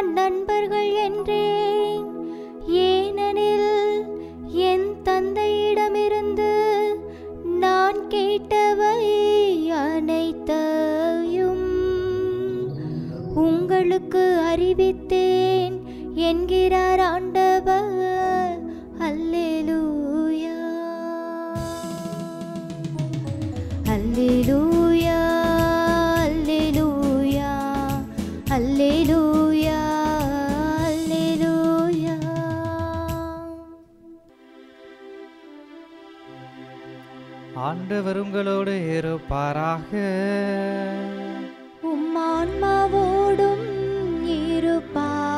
நான் நண்பர்கள் என்றேன் ஏனெனில் என் தந்தையிடமிருந்து நான் கேட்டவை அனைத்தையும் உங்களுக்கு அறிவித்தேன் என்கிறார் ஆண்டவர் அல்லேலூயா அல்லேலூயா அல்லேலூயா அல்லேலூயா அல்லேலூயா ஆண்டவர் உங்களோடு இருப்பாராக உம் ஆன்மாவோடும் இருப்பாராக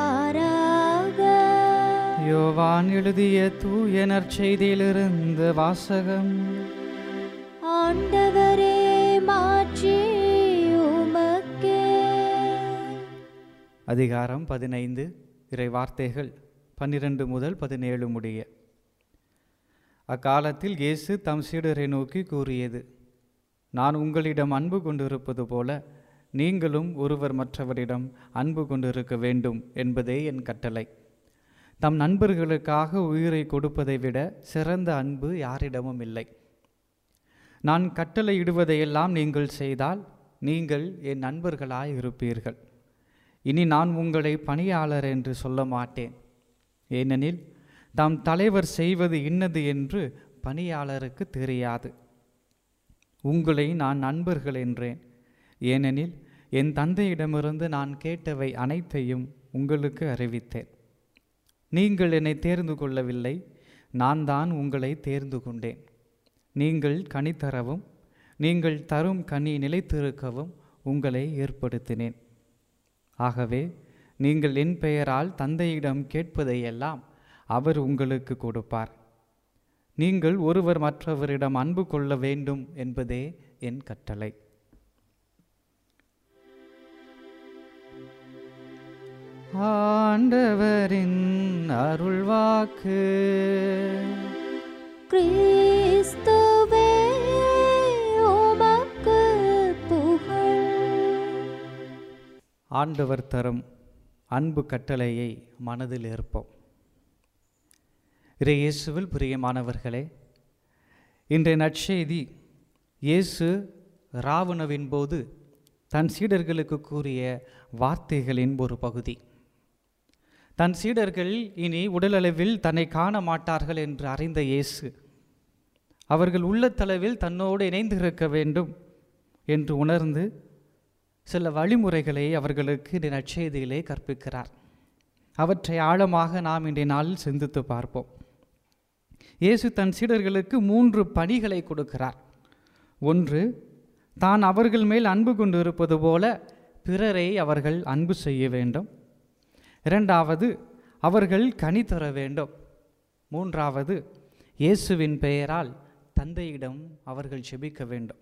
யோவான் எழுதிய தூய நற்செய்தியிலிருந்து வாசகம் ஆண்டவரே மாற்றி உமக்கே அதிகாரம் பதினைந்து இறை வார்த்தைகள் பன்னிரண்டு முதல் பதினேழு முடிய அக்காலத்தில் இயேசு தம் சீடரை நோக்கி கூறியது நான் உங்களிடம் அன்பு கொண்டிருப்பது போல நீங்களும் ஒருவர் மற்றவரிடம் அன்பு கொண்டிருக்க வேண்டும் என்பதே என் கட்டளை தம் நண்பர்களுக்காக உயிரை கொடுப்பதை விட சிறந்த அன்பு யாரிடமும் இல்லை நான் கட்டளையிடுவதையெல்லாம் நீங்கள் செய்தால் நீங்கள் என் நண்பர்களாய் இருப்பீர்கள் இனி நான் உங்களை பணியாளர் என்று சொல்ல மாட்டேன் ஏனெனில் தாம் தலைவர் செய்வது இன்னது என்று பணியாளருக்கு தெரியாது உங்களை நான் நண்பர்கள் என்றேன் ஏனெனில் என் தந்தையிடமிருந்து நான் கேட்டவை அனைத்தையும் உங்களுக்கு அறிவித்தேன் நீங்கள் என்னை தேர்ந்து கொள்ளவில்லை நான் தான் உங்களை தேர்ந்து கொண்டேன் நீங்கள் கனி தரவும் நீங்கள் தரும் கனி நிலைத்திருக்கவும் உங்களை ஏற்படுத்தினேன் ஆகவே நீங்கள் என் பெயரால் தந்தையிடம் கேட்பதையெல்லாம் அவர் உங்களுக்கு கொடுப்பார் நீங்கள் ஒருவர் மற்றவரிடம் அன்பு கொள்ள வேண்டும் என்பதே என் கட்டளை ஆண்டவரின் அருள்வாக்கு கிறிஸ்துவே உமக்கு புகழ் ஆண்டவர் தரும் அன்பு கட்டளையை மனதில் ஏற்போம் இறை இயேசுவில் பிரியமானவர்களே இன்றைய நற்செய்தி இயேசு ராவணவின் போது தன் சீடர்களுக்கு கூறிய வார்த்தைகளின் ஒரு பகுதி தன் சீடர்கள் இனி உடலளவில் தன்னை காண மாட்டார்கள் என்று அறிந்த இயேசு அவர்கள் உள்ளத்தளவில் தன்னோடு இணைந்திருக்க வேண்டும் என்று உணர்ந்து சில வழிமுறைகளை அவர்களுக்கு இந்த நற்செய்தியிலே கற்பிக்கிறார் அவற்றை ஆழமாக நாம் இன்றைய நாளில் சிந்தித்து பார்ப்போம் இயேசு தன் சீடர்களுக்கு மூன்று பணிகளை கொடுக்கிறார் ஒன்று தான் அவர்கள் மேல் அன்பு கொண்டு இருப்பது போல பிறரை அவர்கள் அன்பு செய்ய வேண்டும் இரண்டாவது அவர்கள் கனி தர வேண்டும் மூன்றாவது இயேசுவின் பெயரால் தந்தையிடம் அவர்கள் செபிக்க வேண்டும்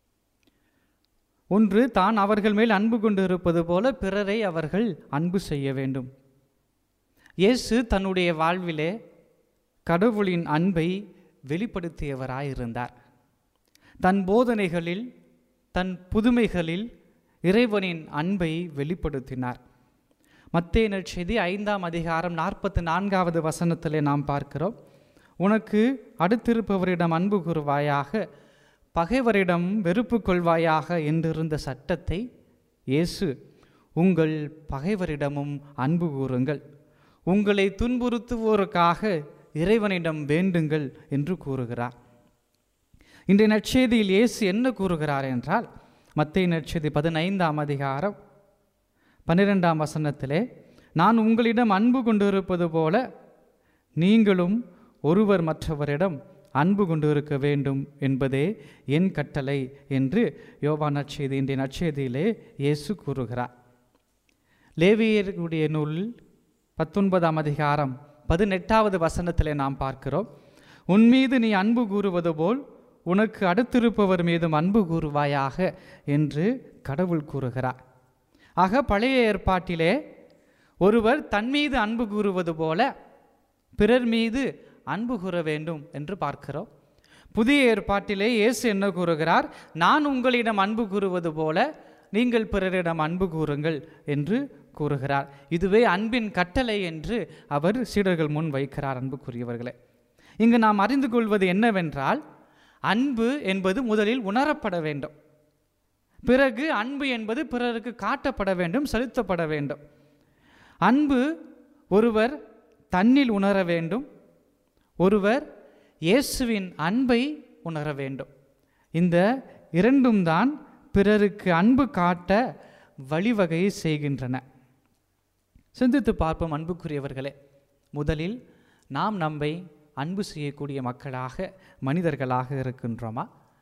ஒன்று தான் அவர்கள் மேல் அன்பு கொண்டு இருப்பது போல பிறரை அவர்கள் அன்பு செய்ய வேண்டும் இயேசு தன்னுடைய வாழ்விலே கடவுளின் அன்பை வெளிப்படுத்தியவராயிருந்தார் தன் போதனைகளில் தன் புதுமைகளில் இறைவனின் அன்பை வெளிப்படுத்தினார் மத்தே நற்செய்தி ஐந்தாம் அதிகாரம் நாற்பத்தி நான்காவது வசனத்திலே நாம் பார்க்கிறோம் உனக்கு அடுத்திருப்பவரிடம் அன்பு கூறுவாயாக பகைவரிடம் வெறுப்பு கொள்வாயாக என்றிருந்த சட்டத்தை இயேசு உங்கள் பகைவரிடமும் அன்பு கூறுங்கள் உங்களை துன்புறுத்துவோருக்காக இறைவனிடம் வேண்டுங்கள் என்று கூறுகிறார் இன்றைய நற்செய்தியில் இயேசு என்ன கூறுகிறார் என்றால் மத்திய நற்செய்தி பதினைந்தாம் அதிகாரம் பன்னிரெண்டாம் வசனத்திலே நான் உங்களிடம் அன்பு கொண்டிருப்பது போல நீங்களும் ஒருவர் மற்றவரிடம் அன்பு கொண்டிருக்க வேண்டும் என்பதே என் கட்டளை என்று யோவா நற்செய்தி இன்றைய நற்செய்தியிலே இயேசு கூறுகிறார் லேவியருடைய நூலில் பத்தொன்பதாம் அதிகாரம் பதினெட்டாவது வசனத்திலே நாம் பார்க்கிறோம் உன் மீது நீ அன்பு கூறுவது போல் உனக்கு அடுத்திருப்பவர் மீதும் அன்பு கூறுவாயாக என்று கடவுள் கூறுகிறார் ஆக பழைய ஏற்பாட்டிலே ஒருவர் தன் மீது அன்பு கூறுவது போல பிறர் மீது அன்பு கூற வேண்டும் என்று பார்க்கிறோம் புதிய ஏற்பாட்டிலே இயேசு என்ன கூறுகிறார் நான் உங்களிடம் அன்பு கூறுவது போல நீங்கள் பிறரிடம் அன்பு கூறுங்கள் என்று கூறுகிறார் இதுவே அன்பின் கட்டளை என்று அவர் சீடர்கள் முன் வைக்கிறார் அன்புக்குரியவர்களே இங்கு நாம் அறிந்து கொள்வது என்னவென்றால் அன்பு என்பது முதலில் உணரப்பட வேண்டும் பிறகு அன்பு என்பது பிறருக்கு காட்டப்பட வேண்டும் செலுத்தப்பட வேண்டும் அன்பு ஒருவர் தன்னில் உணர வேண்டும் ஒருவர் இயேசுவின் அன்பை உணர வேண்டும் இந்த இரண்டும் தான் பிறருக்கு அன்பு காட்ட வழிவகை செய்கின்றன சிந்தித்து பார்ப்போம் அன்புக்குரியவர்களே முதலில் நாம் நம்மை அன்பு செய்யக்கூடிய மக்களாக மனிதர்களாக இருக்கின்றோமா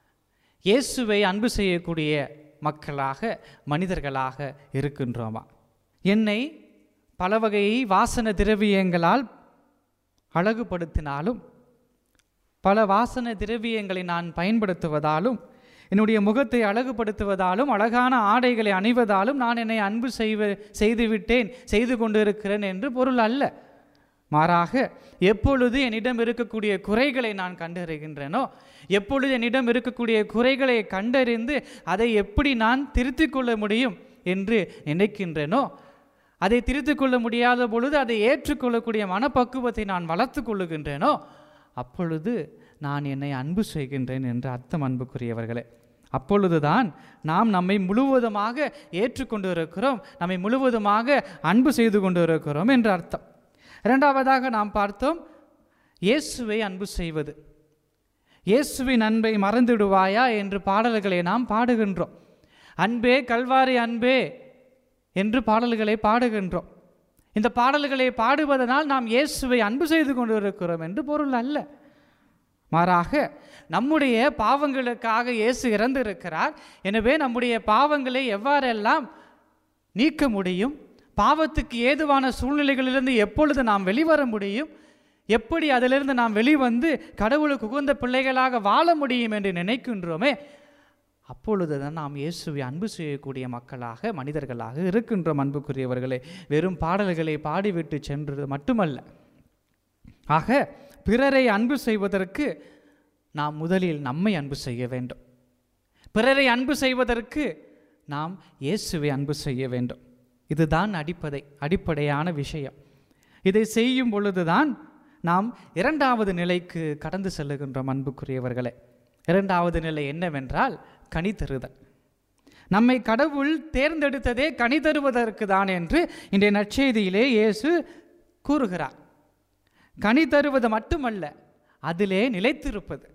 இயேசுவை அன்பு செய்யக்கூடிய மக்களாக மனிதர்களாக இருக்கின்றோமா என்னை பல வகை வாசன திரவியங்களால் அழகுபடுத்தினாலும் பல வாசன திரவியங்களை நான் பயன்படுத்துவதாலும் என்னுடைய முகத்தை அழகுபடுத்துவதாலும் அழகான ஆடைகளை அணிவதாலும் நான் என்னை அன்பு செய்வ செய்துவிட்டேன் செய்து கொண்டிருக்கிறேன் என்று பொருள் அல்ல மாறாக எப்பொழுது என்னிடம் இருக்கக்கூடிய குறைகளை நான் கண்டறிகின்றேனோ எப்பொழுது என்னிடம் இருக்கக்கூடிய குறைகளை கண்டறிந்து அதை எப்படி நான் திருத்திக் கொள்ள முடியும் என்று நினைக்கின்றேனோ அதை திருத்திக் கொள்ள முடியாத பொழுது அதை ஏற்றுக்கொள்ளக்கூடிய மனப்பக்குவத்தை நான் வளர்த்து கொள்ளுகின்றேனோ அப்பொழுது நான் என்னை அன்பு செய்கின்றேன் என்று அர்த்தம் அன்புக்குரியவர்களே அப்பொழுதுதான் நாம் நம்மை முழுவதுமாக ஏற்றுக்கொண்டு இருக்கிறோம் நம்மை முழுவதுமாக அன்பு செய்து கொண்டு இருக்கிறோம் என்று அர்த்தம் இரண்டாவதாக நாம் பார்த்தோம் இயேசுவை அன்பு செய்வது இயேசுவின் அன்பை மறந்துடுவாயா என்று பாடல்களை நாம் பாடுகின்றோம் அன்பே கல்வாரி அன்பே என்று பாடல்களை பாடுகின்றோம் இந்த பாடல்களை பாடுவதனால் நாம் இயேசுவை அன்பு செய்து கொண்டு இருக்கிறோம் என்று பொருள் அல்ல மாறாக நம்முடைய பாவங்களுக்காக இயேசு இறந்திருக்கிறார் எனவே நம்முடைய பாவங்களை எவ்வாறெல்லாம் நீக்க முடியும் பாவத்துக்கு ஏதுவான சூழ்நிலைகளிலிருந்து எப்பொழுது நாம் வெளிவர முடியும் எப்படி அதிலிருந்து நாம் வெளிவந்து கடவுளுக்கு உகந்த பிள்ளைகளாக வாழ முடியும் என்று நினைக்கின்றோமே அப்பொழுதுதான் நாம் இயேசுவை அன்பு செய்யக்கூடிய மக்களாக மனிதர்களாக இருக்கின்றோம் அன்புக்குரியவர்களே வெறும் பாடல்களை பாடிவிட்டு சென்றது மட்டுமல்ல ஆக பிறரை அன்பு செய்வதற்கு நாம் முதலில் நம்மை அன்பு செய்ய வேண்டும் பிறரை அன்பு செய்வதற்கு நாம் இயேசுவை அன்பு செய்ய வேண்டும் இதுதான் அடிப்படை அடிப்படையான விஷயம் இதை செய்யும் பொழுதுதான் நாம் இரண்டாவது நிலைக்கு கடந்து செல்லுகின்றோம் அன்புக்குரியவர்களே இரண்டாவது நிலை என்னவென்றால் கனி தருதல் நம்மை கடவுள் தேர்ந்தெடுத்ததே கனி தருவதற்கு தான் என்று இன்றைய நற்செய்தியிலே இயேசு கூறுகிறார் கனி தருவது மட்டுமல்ல அதிலே நிலைத்திருப்பது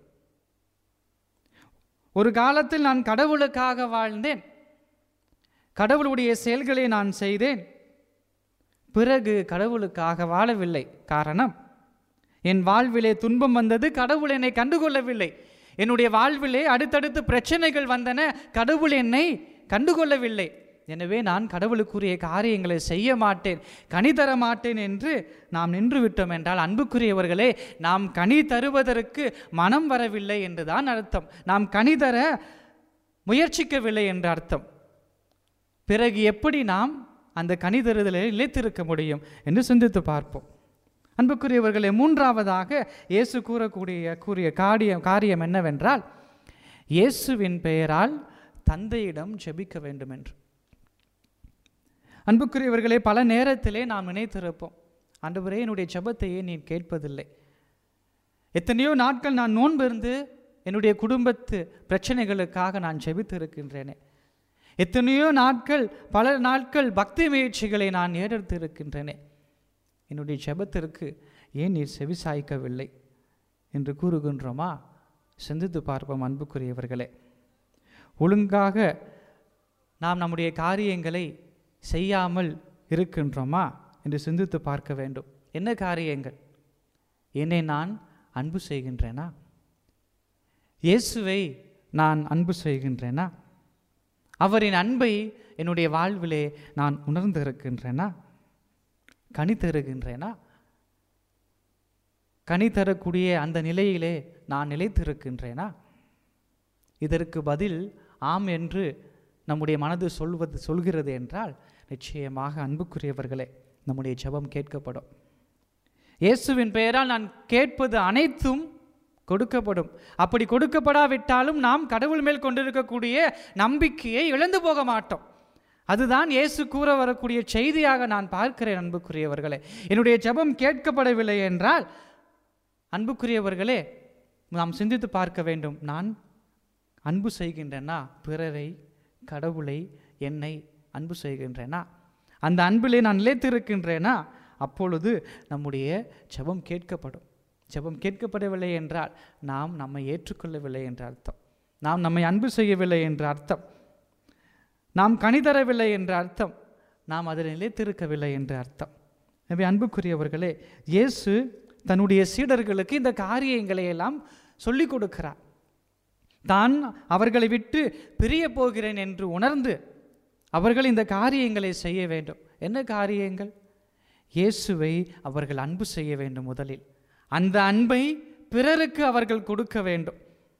ஒரு காலத்தில் நான் கடவுளுக்காக வாழ்ந்தேன் கடவுளுடைய செயல்களை நான் செய்தேன் பிறகு கடவுளுக்காக வாழவில்லை காரணம் என் வாழ்விலே துன்பம் வந்தது கடவுள் என்னை கண்டுகொள்ளவில்லை என்னுடைய வாழ்விலே அடுத்தடுத்து பிரச்சனைகள் வந்தன கடவுள் என்னை கண்டுகொள்ளவில்லை எனவே நான் கடவுளுக்குரிய காரியங்களை செய்ய மாட்டேன் கனி தர மாட்டேன் என்று நாம் நின்று விட்டோம் என்றால் அன்புக்குரியவர்களே நாம் கனி தருவதற்கு மனம் வரவில்லை என்றுதான் அர்த்தம் நாம் கனி தர முயற்சிக்கவில்லை என்று அர்த்தம் பிறகு எப்படி நாம் அந்த கனி தருதலில் நிலைத்திருக்க முடியும் என்று சிந்தித்து பார்ப்போம் அன்புக்குரியவர்களே மூன்றாவதாக இயேசு கூறக்கூடிய கூறிய காரியம் காரியம் என்னவென்றால் இயேசுவின் பெயரால் தந்தையிடம் ஜெபிக்க வேண்டும் என்று அன்புக்குரியவர்களே பல நேரத்திலே நாம் நினைத்திருப்போம் ஆண்டவரே என்னுடைய ஜெபத்தையே நீ கேட்பதில்லை எத்தனையோ நாட்கள் நான் நோன்பு இருந்து என்னுடைய குடும்பத்து பிரச்சனைகளுக்காக நான் ஜெபித்து இருக்கின்றேனே எத்தனையோ நாட்கள் பல நாட்கள் பக்தி முயற்சிகளை நான் ஏறெடுத்து இருக்கின்றேனே என்னுடைய ஜெபத்திற்கு ஏன் நீர் செவிசாய்க்கவில்லை என்று கூறுகின்றோமா சிந்தித்து பார்ப்போம் அன்புக்குரியவர்களே ஒழுங்காக நாம் நம்முடைய காரியங்களை செய்யாமல் இருக்கின்றோமா என்று சிந்தித்து பார்க்க வேண்டும் என்ன காரியங்கள் என்னை நான் அன்பு செய்கின்றேனா இயேசுவை நான் அன்பு செய்கின்றேனா அவரின் அன்பை என்னுடைய வாழ்விலே நான் உணர்ந்து இருக்கின்றேனா கனி தருகின்றேனா கனி தரக்கூடிய அந்த நிலையிலே நான் நிலைத்திருக்கின்றேனா இதற்கு பதில் ஆம் என்று நம்முடைய மனது சொல்வது சொல்கிறது என்றால் நிச்சயமாக அன்புக்குரியவர்களே நம்முடைய ஜெபம் கேட்கப்படும் இயேசுவின் பெயரால் நான் கேட்பது அனைத்தும் கொடுக்கப்படும் அப்படி கொடுக்கப்படாவிட்டாலும் நாம் கடவுள் மேல் கொண்டிருக்கக்கூடிய நம்பிக்கையை இழந்து போக மாட்டோம் அதுதான் இயேசு கூற வரக்கூடிய செய்தியாக நான் பார்க்கிறேன் அன்புக்குரியவர்களே என்னுடைய ஜெபம் கேட்கப்படவில்லை என்றால் அன்புக்குரியவர்களே நாம் சிந்தித்து பார்க்க வேண்டும் நான் அன்பு செய்கின்றேனா பிறரை கடவுளை என்னை அன்பு செய்கின்றேனா அந்த அன்பிலே நான் நிலைத்திருக்கின்றேனா அப்பொழுது நம்முடைய ஜெபம் கேட்கப்படும் ஜெபம் கேட்கப்படவில்லை என்றால் நாம் நம்மை ஏற்றுக்கொள்ளவில்லை என்ற அர்த்தம் நாம் நம்மை அன்பு செய்யவில்லை என்ற அர்த்தம் நாம் கனி தரவில்லை என்ற அர்த்தம் நாம் அதில் நிலைத்திருக்கவில்லை என்ற அர்த்தம் எனவே அன்புக்குரியவர்களே இயேசு தன்னுடைய சீடர்களுக்கு இந்த காரியங்களை எல்லாம் சொல்லிக் கொடுக்கிறார் தான் அவர்களை விட்டு பிரிய போகிறேன் என்று உணர்ந்து அவர்கள் இந்த காரியங்களை செய்ய வேண்டும் என்ன காரியங்கள் இயேசுவை அவர்கள் அன்பு செய்ய வேண்டும் முதலில் அந்த அன்பை பிறருக்கு அவர்கள் கொடுக்க வேண்டும்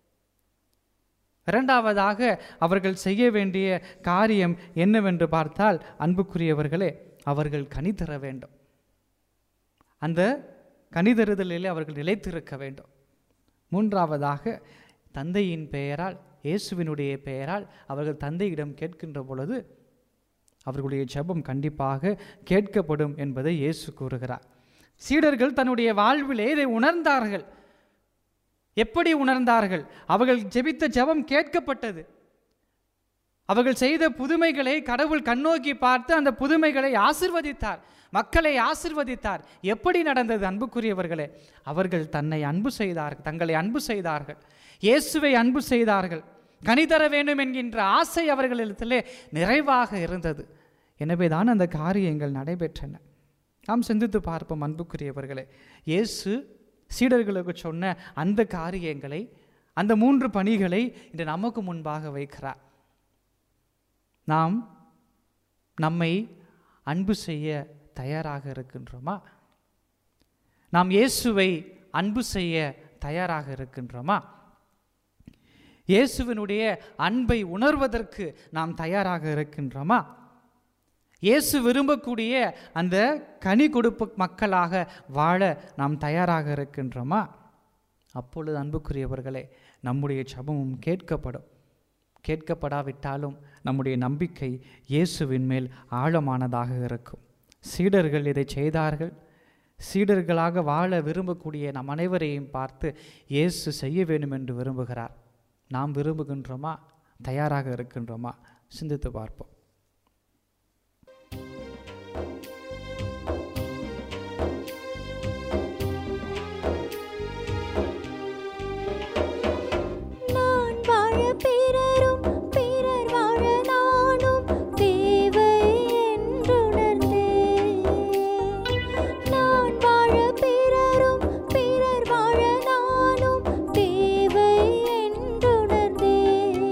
இரண்டாவதாக அவர்கள் செய்ய வேண்டிய காரியம் என்னவென்று பார்த்தால் அன்புக்குரியவர்களே அவர்கள் கனி தர வேண்டும் அந்த கனி தருதலிலே அவர்கள் நிலைத்திருக்க வேண்டும் மூன்றாவதாக தந்தையின் பெயரால் இயேசுவினுடைய பெயரால் அவர்கள் தந்தையிடம் கேட்கின்ற பொழுது அவர்களுடைய ஜெபம் கண்டிப்பாக கேட்கப்படும் என்பதை இயேசு கூறுகிறார் சீடர்கள் தன்னுடைய வாழ்விலே இதை உணர்ந்தார்கள் எப்படி உணர்ந்தார்கள் அவர்கள் ஜெபித்த ஜெபம் கேட்கப்பட்டது அவர்கள் செய்த புதுமைகளை கடவுள் கண்ணோக்கி பார்த்து அந்த புதுமைகளை ஆசிர்வதித்தார் மக்களை ஆசிர்வதித்தார் எப்படி நடந்தது அன்புக்குரியவர்களே அவர்கள் தன்னை அன்பு செய்தார்கள் தங்களை அன்பு செய்தார்கள் இயேசுவை அன்பு செய்தார்கள் கனி தர வேண்டும் என்கின்ற ஆசை அவர்களிடத்திலே நிறைவாக இருந்தது எனவே தான் அந்த காரியங்கள் நடைபெற்றன நாம் சிந்தித்து பார்ப்போம் அன்புக்குரியவர்களே இயேசு சீடர்களுக்கு சொன்ன அந்த காரியங்களை அந்த மூன்று பணிகளை இன்று நமக்கு முன்பாக வைக்கிறார் நாம் நம்மை அன்பு செய்ய தயாராக இருக்கின்றோமா நாம் இயேசுவை அன்பு செய்ய தயாராக இருக்கின்றோமா இயேசுவினுடைய அன்பை உணர்வதற்கு நாம் தயாராக இருக்கின்றோமா இயேசு விரும்பக்கூடிய அந்த கனி கொடுப்பு மக்களாக வாழ நாம் தயாராக இருக்கின்றோமா அப்பொழுது அன்புக்குரியவர்களே நம்முடைய ஜபமும் கேட்கப்படும் கேட்கப்படாவிட்டாலும் நம்முடைய நம்பிக்கை இயேசுவின் மேல் ஆழமானதாக இருக்கும் சீடர்கள் இதை செய்தார்கள் சீடர்களாக வாழ விரும்பக்கூடிய நம் அனைவரையும் பார்த்து இயேசு செய்ய வேண்டும் என்று விரும்புகிறார் நாம் விரும்புகின்றோமா தயாராக இருக்கின்றோமா சிந்தித்து பார்ப்போம் நான் வாழ பிறரும் பிறர் வாழ நானும் தேவை என்றுணர்ந்தேன் நான் வாழ பிறரும் பிறர் வாழ நானும் தேவை என்றுணர்ந்தேன்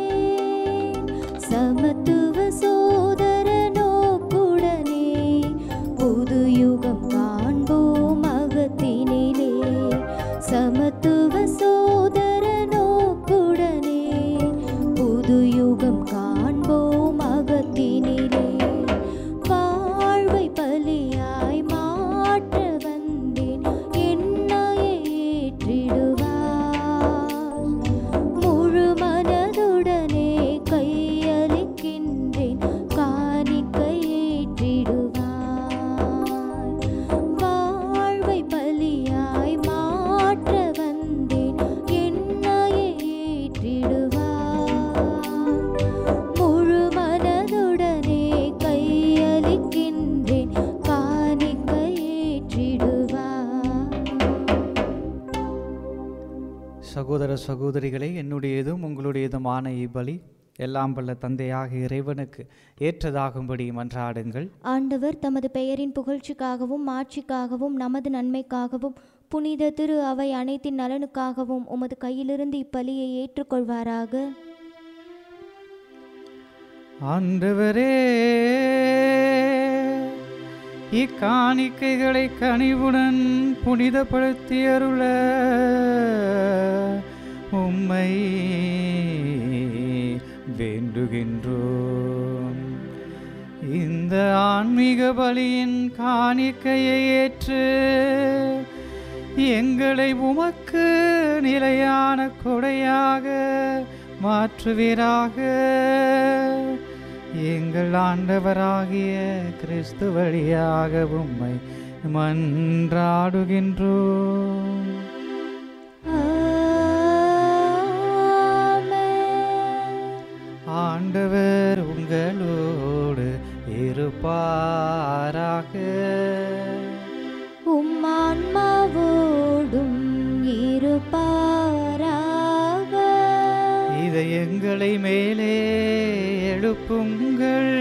சமத்துவ சோதர நோக்குடனே புது யுகம் காண்போம் அகத்தினிலே சமத்துவ சோதர நோக்குடனே புது யுகம் காண்போம் அகத்தினிலே வாழ்வை பலியாய் மாற்ற வந்தேன் என்னையே ஏற்றிடுவார் முழு மனதுடனே கையளிக்கின்றேன் காணிக்கை ஏற்றிடுவார் வாழ்வை பலியாய் மாற்ற வந்தேன் என்னையே ஏற்றிடுவார் முழு மனதுடனே கையளிக்கின்றேன் காணிக்கை ஏற்றிடுவார் சகோதர சகோதரிகளே என்னுடையதும் உங்களுடையதுமான இப்பலி எல்லாம் வல்ல தந்தையாக இறைவனுக்கு ஏற்றதாகும்படி மன்றாடுங்கள் ஆண்டவர் தமது பெயரின் புகழ்ச்சிக்காகவும் மாட்சிக்காகவும் நமது நன்மைக்காகவும் புனித திரு அவை அனைத்தின் நலனுக்காகவும் உமது கையிலிருந்து இப்பலியை ஏற்றுக்கொள்வாராக ஆண்டவரே இக்காணிக்கைகளை கனிவுடன் புனிதப்படுத்தி அருள உம்மை வேண்டுகின்றோம் இந்த ஆன்மீக பலியின் காணிக்கையை ஏற்று எங்களை உமக்கு நிலையான கொடையாக மாற்றுவீராக எங்கள் ஆண்டவராகிய கிறிஸ்து வழியாக உம்மை மன்றாடுகின்றோம் ஆமென். ஆண்டவர் உங்களோடு இருப்பாராக உம் ஆன்மாவோடும் இருப்பாராக இதை எங்களை மேலே எழுப்புங்கள்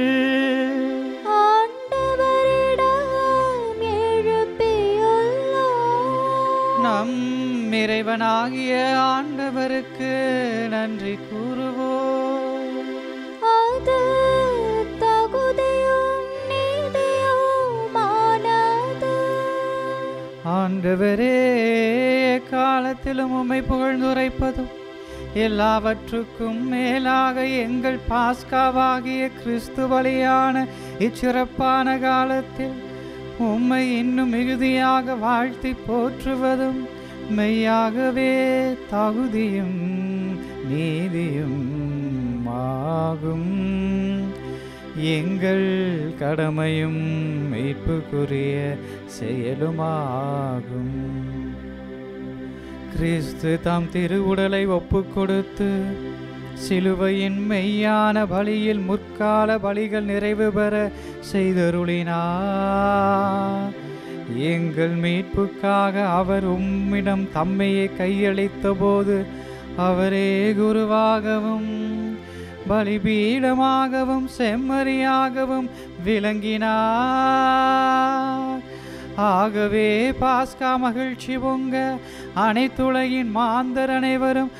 ஆண்டவரிடம் எழுப்பியுள்ளோம். நம் இறைவனாகிய ஆண்டவருக்கு நன்றி கூறுவோம் அது தகுதியும் நீதியுமானது. ஆண்டவரே காலத்திலும் உம்மை புகழ்ந்துரைப்பதும் எல்லாவற்றுக்கும் மேலாக எங்கள் பாஸ்காவாகிய கிறிஸ்து பலியான இச்சிறப்பான காலத்தில் உம்மை இன்னும் மிகுதியாக வாழ்த்தி போற்றுவதும் மெய்யாகவே தகுதியும் நீதியும் ஆகும் எங்கள் கடமையும் மீட்புக்குரிய செயலுமாகும் கிறிஸ்து தாம் திருவுடலை ஒப்புக் கொடுத்து சிலுவையின் மெய்யான பலியில் முற்கால பலிகள் நிறைவு பெற செய்தருளினார் எங்கள் மீட்புக்காக அவர் உம்மிடம் தம்மையை கையளித்த போது அவரே குருவாகவும் பலிபீடமாகவும் செம்மறியாகவும் விளங்கினார் ஆகவே பாஸ்கா மகிழ்ச்சி பொங்க அனைத்துலகின் மாந்தர் அனைவரும்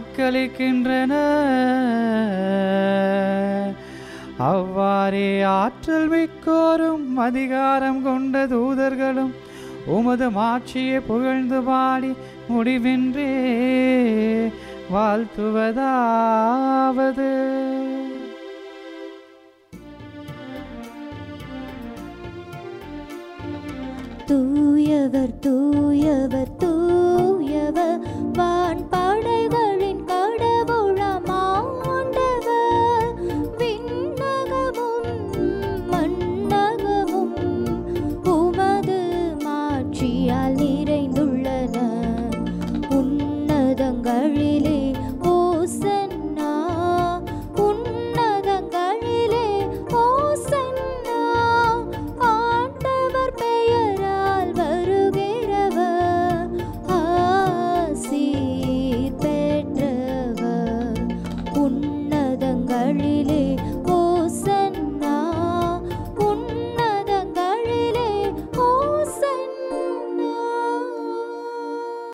அக்களிக்கின்றனர் அவ்வாறே ஆற்றல் மிக்கோரும் அதிகாரம் கொண்ட தூதர்களும் உமது மாட்சியை புகழ்ந்து பாடி முடிவின்றே வாழ்த்துவதாவது தூயவர் தூயவர் தூயவர் வான்பா